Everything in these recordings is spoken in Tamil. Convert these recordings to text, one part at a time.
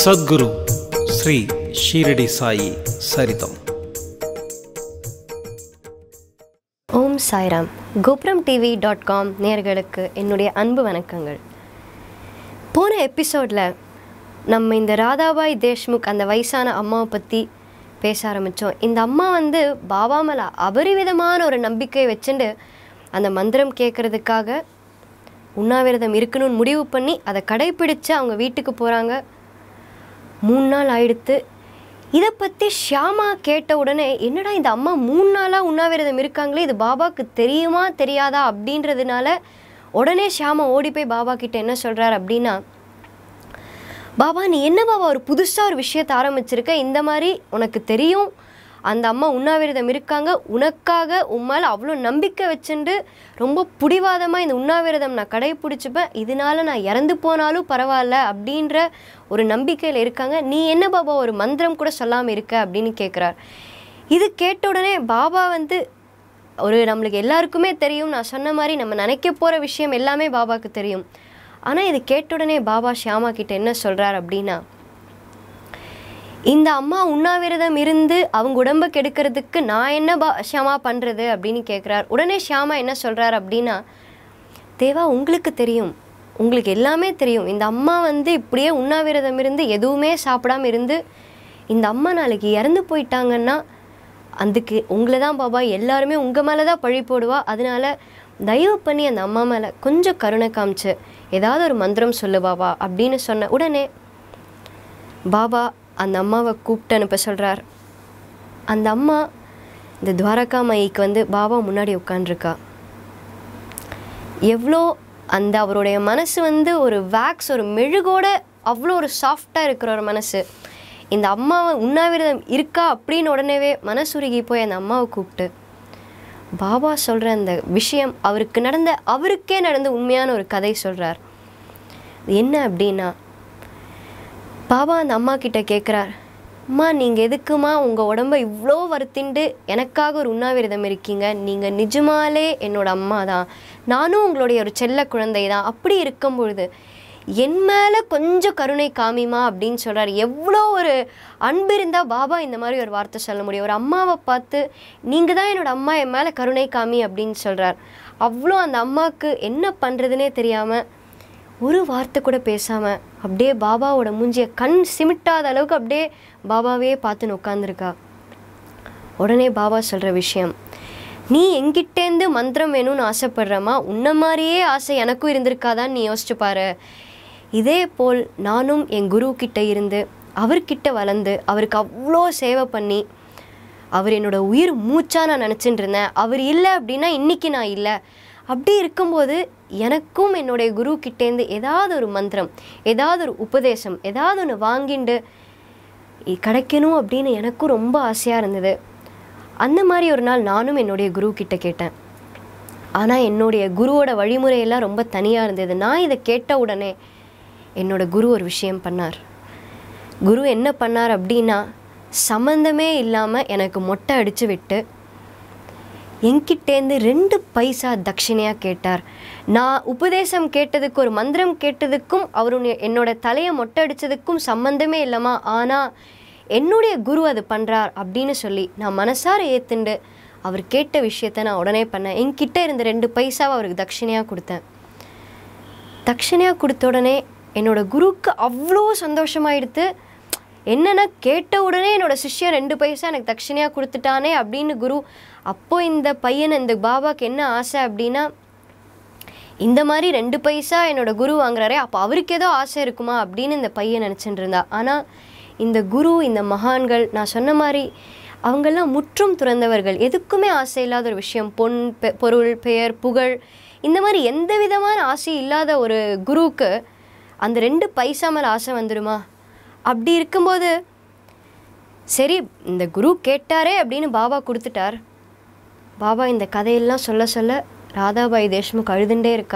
సద్గురు శ్రీ షీరడి సాయి సరితం ஓம் சாய்ராம் கோபுரம் டிவி டாட் காம் நேயர்களுக்கு என்னுடைய அன்பு வணக்கங்கள் போன எபிசோடில் நம்ம இந்த ராதாபாய் தேஷ்முக் அந்த வயசான அம்மாவை பற்றி பேச ஆரம்பித்தோம் இந்த அம்மா வந்து பாபா மேலே அபரிவிதமான ஒரு நம்பிக்கை வச்சுட்டு அந்த மந்திரம் கேட்குறதுக்காக உண்ணாவிரதம் இருக்கணும்னு முடிவு பண்ணி அதை கடைப்பிடிச்சு அவங்க வீட்டுக்கு போகிறாங்க மூணு நாள் ஆயிடுத்து இதை பற்றி ஷியாமா கேட்ட உடனே என்னடா இந்த அம்மா மூணு நாளாக உண்ணாவிரதம் இருக்காங்களே இது பாபாவுக்கு தெரியுமா தெரியாதா அப்படின்றதுனால உடனே ஷியாமா ஓடி போய் பாபா கிட்ட என்ன சொல்கிறார் அப்படின்னா பாபா நீ என்ன பாபா ஒரு புதுசாக ஒரு விஷயத்தை ஆரம்பிச்சிருக்க இந்த மாதிரி உனக்கு தெரியும் அந்த அம்மா உண்ணாவிரதம் இருக்காங்க உனக்காக உம்மால் அவ்வளோ நம்பிக்கை வச்சுண்டு ரொம்ப புடிவாதமாக இந்த உண்ணாவிரதம் நான் கடைப்பிடிச்சிப்பேன் இதனால நான் இறந்து போனாலும் பரவாயில்ல அப்படின்ற ஒரு நம்பிக்கையில் இருக்காங்க நீ என்ன பாபா ஒரு மந்திரம் கூட சொல்லாமல் இருக்க அப்படின்னு கேட்குறார் இது கேட்ட உடனே பாபா வந்து ஒரு நம்மளுக்கு எல்லாருக்குமே தெரியும் நான் சொன்ன மாதிரி நம்ம நினைக்க போகிற விஷயம் எல்லாமே பாபாவுக்கு தெரியும் ஆனால் இது கேட்ட உடனே பாபா ஷியாமா கிட்ட என்ன சொல்கிறார் அப்படின்னா இந்த அம்மா உண்ணாவிரதம் இருந்து அவங்க உடம்ப கெடுக்கிறதுக்கு நான் என்ன பா ஷியாமா பண்ணுறது அப்படின்னு கேட்குறார் உடனே ஷியாமா என்ன சொல்கிறார் அப்படின்னா தேவா உங்களுக்கு தெரியும் உங்களுக்கு எல்லாமே தெரியும் இந்த அம்மா வந்து இப்படியே உண்ணாவிரதம் இருந்து எதுவுமே சாப்பிடாம இருந்து இந்த அம்மா நாளைக்கு இறந்து போயிட்டாங்கன்னா அதுக்கு உங்களை தான் பாபா எல்லாருமே உங்கள் மேலே தான் பழி போடுவா அதனால தயவு பண்ணி அந்த அம்மா மேலே கொஞ்சம் கருணை காமிச்சு ஏதாவது ஒரு மந்திரம் சொல்லு பாபா அப்படின்னு சொன்ன உடனே பாபா அந்த அம்மாவை கூப்பிட்டு அனுப்ப சொல்கிறார் அந்த அம்மா இந்த துவாரகா மைக்கு வந்து பாபா முன்னாடி உட்காண்டிருக்கா எவ்வளோ அந்த அவருடைய மனசு வந்து ஒரு வேக்ஸ் ஒரு மெழுகோட அவ்வளோ ஒரு சாஃப்டாக இருக்கிற ஒரு மனசு இந்த அம்மாவை உண்ணாவிரதம் இருக்கா அப்படின்னு உடனேவே மனசுருகி போய் அந்த அம்மாவை கூப்பிட்டு பாபா சொல்கிற அந்த விஷயம் அவருக்கு நடந்த அவருக்கே நடந்த உண்மையான ஒரு கதை சொல்கிறார் என்ன அப்படின்னா பாபா அந்த அம்மா கிட்ட கேட்குறார் அம்மா நீங்கள் எதுக்குமா உங்கள் உடம்ப இவ்வளோ வருத்திண்டு எனக்காக ஒரு உண்ணாவிரதம் இருக்கீங்க நீங்கள் நிஜமாலே என்னோட அம்மா தான் நானும் உங்களுடைய ஒரு செல்ல குழந்தை தான் அப்படி இருக்கும் பொழுது என் மேலே கொஞ்சம் கருணை காமிமா அப்படின்னு சொல்கிறார் எவ்வளோ ஒரு அன்பு இருந்தால் பாபா இந்த மாதிரி ஒரு வார்த்தை சொல்ல முடியும் ஒரு அம்மாவை பார்த்து நீங்கள் தான் என்னோட அம்மா என் மேலே கருணை காமி அப்படின்னு சொல்கிறார் அவ்வளோ அந்த அம்மாவுக்கு என்ன பண்ணுறதுனே தெரியாமல் ஒரு வார்த்தை கூட பேசாமல் அப்படியே பாபாவோட மூஞ்சிய கண் சிமிட்டாத அளவுக்கு அப்படியே பாபாவே பார்த்துன்னு உட்காந்துருக்கா உடனே பாபா சொல்கிற விஷயம் நீ எங்கிட்டேருந்து மந்திரம் வேணும்னு ஆசைப்படுறமா உன்ன மாதிரியே ஆசை எனக்கும் இருந்திருக்காதான்னு நீ யோசிச்சு பாரு இதே போல் நானும் என் குரு கிட்ட இருந்து அவர்கிட்ட வளர்ந்து அவருக்கு அவ்வளோ சேவை பண்ணி அவர் என்னோட உயிர் மூச்சாக நான் நினச்சிட்டு இருந்தேன் அவர் இல்லை அப்படின்னா இன்றைக்கி நான் இல்லை அப்படி இருக்கும்போது எனக்கும் என்னுடைய குரு கிட்டேருந்து ஏதாவது ஒரு மந்திரம் ஏதாவது ஒரு உபதேசம் ஏதாவது ஒன்று வாங்கிண்டு இ- கிடைக்கணும் அப்படின்னு எனக்கும் ரொம்ப ஆசையாக இருந்தது அந்த மாதிரி ஒரு நாள் நானும் என்னுடைய குரு கிட்ட கேட்டேன் ஆனால் என்னுடைய குருவோட வழிமுறையெல்லாம் ரொம்ப தனியாக இருந்தது நான் இதை கேட்ட உடனே என்னோட குரு ஒரு விஷயம் பண்ணார் குரு என்ன பண்ணார் அப்படின்னா சம்மந்தமே இல்லாமல் எனக்கு மொட்டை அடித்து விட்டு என்கிட்டேருந்து ரெண்டு பைசா தட்சிணையாக கேட்டார் நான் உபதேசம் கேட்டதுக்கு ஒரு மந்திரம் கேட்டதுக்கும் அவருடைய என்னோட தலையை மொட்டை அடித்ததுக்கும் சம்மந்தமே இல்லைம்மா ஆனால் என்னுடைய குரு அது பண்ணுறார் அப்படின்னு சொல்லி நான் மனசார ஏத்துண்டு அவர் கேட்ட விஷயத்த நான் உடனே பண்ணேன் என்கிட்ட இருந்த ரெண்டு பைசாவை அவருக்கு தட்சிணையாக கொடுத்தேன் தட்சணையாக கொடுத்த உடனே என்னோட குருவுக்கு அவ்வளோ சந்தோஷமாயிடுத்து என்னன்னா கேட்ட உடனே என்னோட சிஷ்யன் ரெண்டு பைசா எனக்கு தட்சணையாக கொடுத்துட்டானே அப்படின்னு குரு அப்போ இந்த பையன் இந்த பாபாக்கு என்ன ஆசை அப்படின்னா இந்த மாதிரி ரெண்டு பைசா என்னோட குரு வாங்குறாரே அப்போ அவருக்கு ஏதோ ஆசை இருக்குமா அப்படின்னு இந்த பையன் நினச்சிட்டு இருந்தா ஆனால் இந்த குரு இந்த மகான்கள் நான் சொன்ன மாதிரி அவங்கெல்லாம் முற்றும் துறந்தவர்கள் எதுக்குமே ஆசை இல்லாத ஒரு விஷயம் பொன் பெ- பொருள் பெயர் புகழ் இந்த மாதிரி எந்த விதமான ஆசை இல்லாத ஒரு குருவுக்கு அந்த ரெண்டு பைசா மேலே ஆசை வந்துடுமா அப்படி இருக்கும்போது சரி இந்த குரு கேட்டாரே அப்படின்னு பாபா கொடுத்துட்டார் பாபா இந்த கதையெல்லாம் சொல்ல சொல்ல ராதாபாய் தேஷ்முக் அழுதுண்டே இருக்கா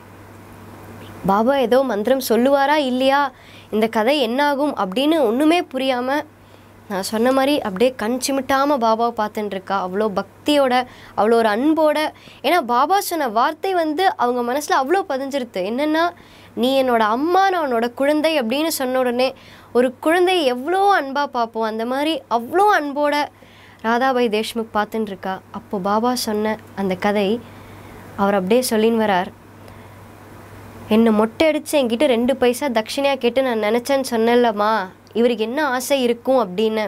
பாபா ஏதோ மந்திரம் சொல்லுவாரா இல்லையா இந்த கதை என்னாகும் அப்படின்னு ஒன்றுமே புரியாமல் நான் சொன்ன மாதிரி அப்படியே கண் சிமிட்டாமல் பாபாவை பார்த்துட்டு இருக்கா அவ்வளோ பக்தியோட அவ்வளோ ஒரு அன்போட ஏன்னா பாபா சொன்ன வார்த்தை வந்து அவங்க மனசில் அவ்வளோ பதிஞ்சிருது என்னென்னா நீ என்னோட அம்மா நான் உன்னோட குழந்தை அப்படின்னு சொன்ன உடனே ஒரு குழந்தையை எவ்வளோ அன்பாக பார்ப்போம் அந்த மாதிரி அவ்வளோ அன்போட ராதாபாய் தேஷ்முக் பார்த்துட்டு இருக்கா அப்போ பாபா சொன்ன அந்த கதை அவர் அப்படியே சொல்லின்னு வரார் என்னை மொட்டை அடித்து என்கிட்ட ரெண்டு பைசா தட்சிணையாக கேட்டு நான் நினச்சேன்னு சொன்னேன்லம்மா இவருக்கு என்ன ஆசை இருக்கும் அப்படின்னு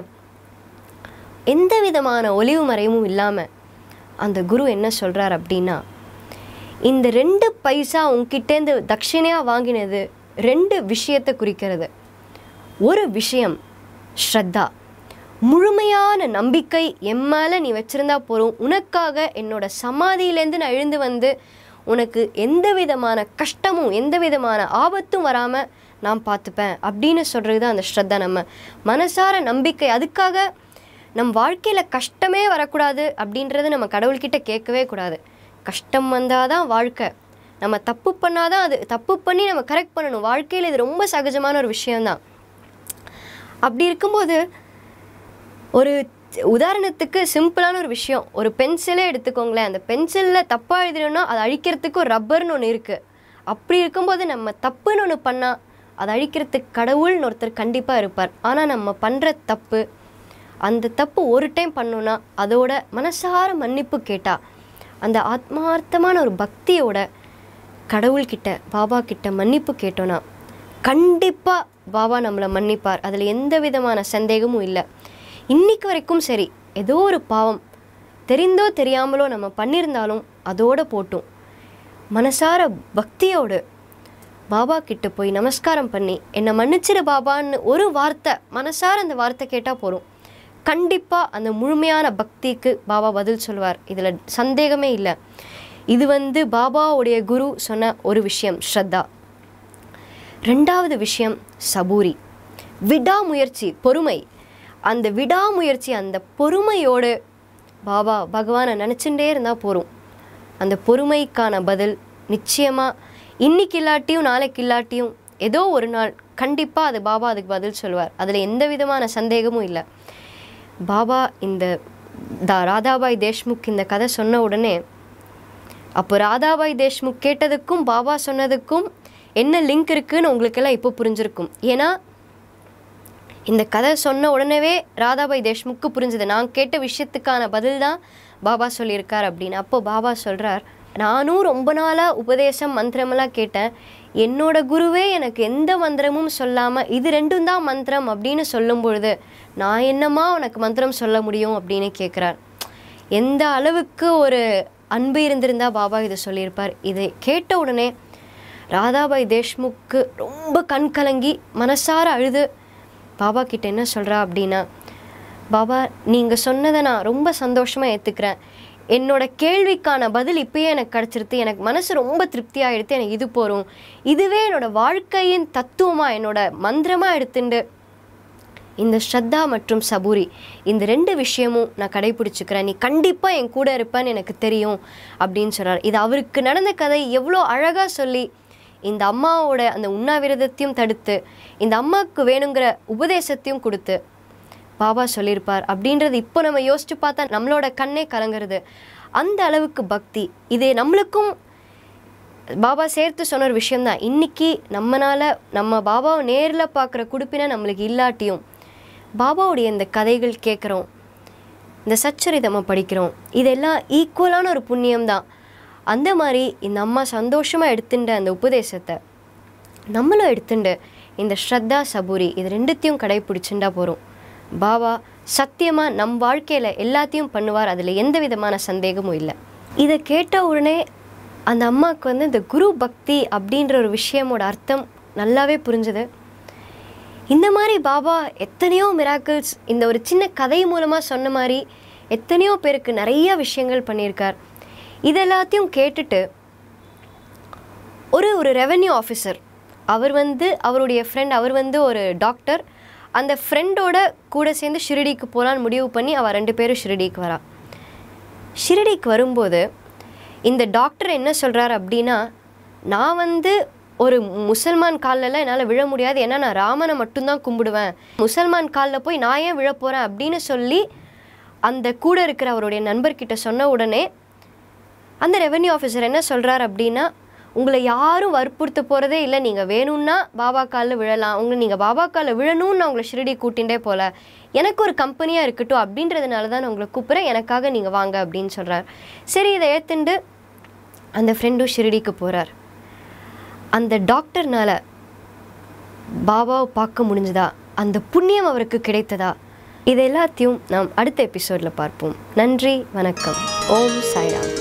எந்த விதமான ஒளிவு மறைவும் இல்லாமல் அந்த குரு என்ன சொல்கிறார் அப்படின்னா இந்த ரெண்டு பைசா உங்ககிட்டேருந்து தட்சிணையாக வாங்கினது ரெண்டு விஷயத்தை குறிக்கிறது ஒரு விஷயம் ஸ்ரத்தா முழுமையான நம்பிக்கை என் மேலே நீ வச்சிருந்தா போதும் உனக்காக என்னோட சமாதியிலேருந்து நான் எழுந்து வந்து உனக்கு எந்த விதமான கஷ்டமும் எந்த விதமான ஆபத்தும் வராமல் நான் பார்த்துப்பேன் அப்படின்னு சொல்கிறது தான் அந்த ஸ்ரத்தா நம்ம மனசார நம்பிக்கை அதுக்காக நம் வாழ்க்கையில் கஷ்டமே வரக்கூடாது அப்படின்றது நம்ம கடவுள்கிட்ட கேட்கவே கூடாது கஷ்டம் வந்தால் தான் வாழ்க்கை நம்ம தப்பு பண்ணாதான் அது தப்பு பண்ணி நம்ம கரெக்ட் பண்ணணும் வாழ்க்கையில் இது ரொம்ப சகஜமான ஒரு விஷயம்தான் அப்படி இருக்கும்போது ஒரு உதாரணத்துக்கு சிம்பிளான ஒரு விஷயம் ஒரு பென்சிலே எடுத்துக்கோங்களேன் அந்த பென்சிலில் தப்பாக எழுதினோம்னா அதை அழிக்கிறதுக்கு ஒரு ரப்பர்னு ஒன்று இருக்குது அப்படி இருக்கும்போது நம்ம தப்புன்னு ஒன்று பண்ணால் அதை அழிக்கிறதுக்கு கடவுள்னு ஒருத்தர் கண்டிப்பாக இருப்பார் ஆனால் நம்ம பண்ணுற தப்பு அந்த தப்பு ஒரு டைம் பண்ணோன்னா அதோட மனசார மன்னிப்பு கேட்டா அந்த ஆத்மார்த்தமான ஒரு பக்தியோட கடவுள்கிட்ட பாபா கிட்ட மன்னிப்பு கேட்டோன்னா கண்டிப்பாக பாபா நம்மளை மன்னிப்பார் அதில் எந்த விதமான சந்தேகமும் இல்லை இன்னைக்கு வரைக்கும் சரி ஏதோ ஒரு பாவம் தெரிந்தோ தெரியாமலோ நம்ம பண்ணியிருந்தாலும் அதோட போட்டும் மனசார பக்தியோடு பாபா கிட்ட போய் நமஸ்காரம் பண்ணி என்னை மன்னிச்சிடு பாபான்னு ஒரு வார்த்தை மனசார அந்த வார்த்தை கேட்டால் போதும் கண்டிப்பாக அந்த முழுமையான பக்திக்கு பாபா பதில் சொல்வார் இதில் சந்தேகமே இல்லை இது வந்து பாபாவுடைய குரு சொன்ன ஒரு விஷயம் ஸ்ரத்தா ரெண்டாவது விஷயம் சபூரி விடாமுயற்சி பொறுமை அந்த விடாமுயற்சி அந்த பொறுமையோடு பாபா பகவானை நினச்சிட்டே இருந்தால் போதும் அந்த பொறுமைக்கான பதில் நிச்சயமாக இன்னைக்கு இல்லாட்டியும் நாளைக்கு இல்லாட்டியும் ஏதோ ஒரு நாள் கண்டிப்பாக அது பாபா அதுக்கு பதில் சொல்வார் அதில் எந்த விதமான சந்தேகமும் இல்லை பாபா இந்த தா ராதாபாய் தேஷ்முக் இந்த கதை சொன்ன உடனே அப்போ ராதாபாய் தேஷ்முக் கேட்டதுக்கும் பாபா சொன்னதுக்கும் என்ன லிங்க் இருக்குன்னு உங்களுக்கெல்லாம் இப்போ புரிஞ்சிருக்கும் ஏன்னா இந்த கதை சொன்ன உடனேவே ராதாபாய் தேஷ்முக்கு புரிஞ்சுது நான் கேட்ட விஷயத்துக்கான பதில் தான் பாபா சொல்லியிருக்கார் அப்படின்னு அப்போ பாபா சொல்கிறார் நானும் ரொம்ப நாளாக உபதேசம் மந்திரமெல்லாம் கேட்டேன் என்னோட குருவே எனக்கு எந்த மந்திரமும் சொல்லாமல் இது ரெண்டும் தான் மந்திரம் அப்படின்னு சொல்லும் பொழுது நான் என்னமா உனக்கு மந்திரம் சொல்ல முடியும் அப்படின்னு கேட்குறார் எந்த அளவுக்கு ஒரு அன்பு இருந்திருந்தா பாபா இதை சொல்லியிருப்பார் இதை கேட்ட உடனே ராதாபாய் தேஷ்முக்கு ரொம்ப கண் கலங்கி மனசார அழுது பாபா கிட்ட என்ன சொல்கிறா அப்படின்னா பாபா நீங்கள் சொன்னதை நான் ரொம்ப சந்தோஷமாக ஏற்றுக்கிறேன் என்னோட கேள்விக்கான பதில் இப்பயே எனக்கு கிடச்சிருது எனக்கு மனசு ரொம்ப திருப்தியாகிடுது எனக்கு இது போகிறோம் இதுவே என்னோட வாழ்க்கையின் தத்துவமாக என்னோட மந்திரமாக எடுத்துண்டு இந்த ஸ்ரத்தா மற்றும் சபூரி இந்த ரெண்டு விஷயமும் நான் கடைபிடிச்சுக்கிறேன் நீ கண்டிப்பாக என் கூட இருப்பேன்னு எனக்கு தெரியும் அப்படின்னு சொல்கிறார் இது அவருக்கு நடந்த கதை எவ்வளோ அழகாக சொல்லி இந்த அம்மாவோட அந்த உண்ணாவிரதத்தையும் தடுத்து இந்த அம்மாவுக்கு வேணுங்கிற உபதேசத்தையும் கொடுத்து பாபா சொல்லியிருப்பார் அப்படின்றது இப்போ நம்ம யோசிச்சு பார்த்தா நம்மளோட கண்ணே கலங்குறது அந்த அளவுக்கு பக்தி இது நம்மளுக்கும் பாபா சேர்த்து சொன்ன ஒரு விஷயம்தான் இன்னைக்கு நம்மனால நம்ம பாபாவை நேரில் பார்க்குற குடுப்பினை நம்மளுக்கு இல்லாட்டியும் பாபாவுடைய இந்த கதைகள் கேட்குறோம் இந்த சச்சரிதமாக படிக்கிறோம் இதெல்லாம் ஈக்குவலான ஒரு புண்ணியம்தான் அந்த மாதிரி இந்த அம்மா சந்தோஷமாக எடுத்துட்ட அந்த உபதேசத்தை நம்மளும் எடுத்துட்டு இந்த ஸ்ரத்தா சபூரி இது ரெண்டுத்தையும் கடைப்பிடிச்சுட்டா போகிறோம் பாபா சத்தியமாக நம் வாழ்க்கையில் எல்லாத்தையும் பண்ணுவார் அதில் எந்த விதமான சந்தேகமும் இல்லை இதை கேட்ட உடனே அந்த அம்மாவுக்கு வந்து இந்த குரு பக்தி அப்படின்ற ஒரு விஷயமோட அர்த்தம் நல்லாவே புரிஞ்சுது இந்த மாதிரி பாபா எத்தனையோ மிராக்கிள்ஸ் இந்த ஒரு சின்ன கதை மூலமாக சொன்ன மாதிரி எத்தனையோ பேருக்கு நிறைய விஷயங்கள் பண்ணியிருக்கார் இது எல்லாத்தையும் கேட்டுட்டு ஒரு ஒரு ரெவென்யூ ஆஃபீஸர் அவர் வந்து அவருடைய ஃப்ரெண்ட் அவர் வந்து ஒரு டாக்டர் அந்த ஃப்ரெண்டோட கூட சேர்ந்து ஷிரடிக்கு போகலான்னு முடிவு பண்ணி அவள் ரெண்டு பேரும் ஷிரடிக்கு வரா ஷிரடிக்கு வரும்போது இந்த டாக்டர் என்ன சொல்கிறார் அப்படின்னா நான் வந்து ஒரு முசல்மான் கால்லலாம் என்னால் விழ முடியாது ஏன்னா நான் ராமனை மட்டும்தான் கும்பிடுவேன் முசல்மான் காலில் போய் நான் ஏன் விழ போகிறேன் அப்படின்னு சொல்லி அந்த கூட இருக்கிற அவருடைய நண்பர்கிட்ட சொன்ன உடனே அந்த ரெவென்யூ ஆஃபீஸர் என்ன சொல்கிறார் அப்படின்னா உங்களை யாரும் வற்புறுத்த போகிறதே இல்லை நீங்கள் வேணும்னா பாபா காலில் விழலாம் உங்களை நீங்கள் பாபா காலில் விழணும்னு நான் உங்களை ஷிரடி கூட்டிகிட்டே போகல எனக்கு ஒரு கம்பெனியாக இருக்கட்டும் அப்படின்றதுனால தான் நான் உங்களை கூப்பிட்றேன் எனக்காக நீங்கள் வாங்க அப்படின்னு சொல்கிறார் சரி இதை ஏற்றுண்டு அந்த ஃப்ரெண்டும் ஷிரடிக்கு போகிறார் அந்த டாக்டர்னால பாபாவை பார்க்க முடிஞ்சதா அந்த புண்ணியம் அவருக்கு கிடைத்ததா இது எல்லாத்தையும் நாம் அடுத்த எபிசோடில் பார்ப்போம் நன்றி வணக்கம் ஓம் சாய்ராம்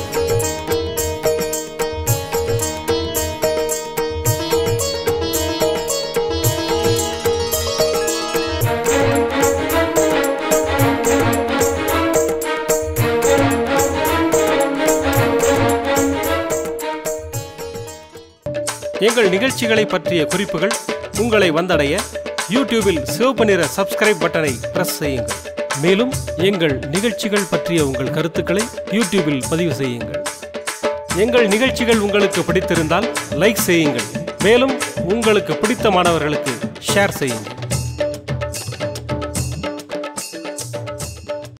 எங்கள் நிகழ்ச்சிகளை பற்றிய குறிப்புகள் உங்களை வந்தடைய யூடியூபில் சிவப்பு நிற சப்ஸ்கிரைப் பட்டனை பிரஸ் செய்யுங்கள் மேலும் எங்கள் நிகழ்ச்சிகள் பற்றிய உங்கள் கருத்துக்களை யூடியூபில் பதிவு செய்யுங்கள் எங்கள் நிகழ்ச்சிகள் உங்களுக்கு பிடித்திருந்தால் லைக் செய்யுங்கள் மேலும் உங்களுக்கு பிடித்த மாணவர்களுக்கு ஷேர் செய்யுங்கள்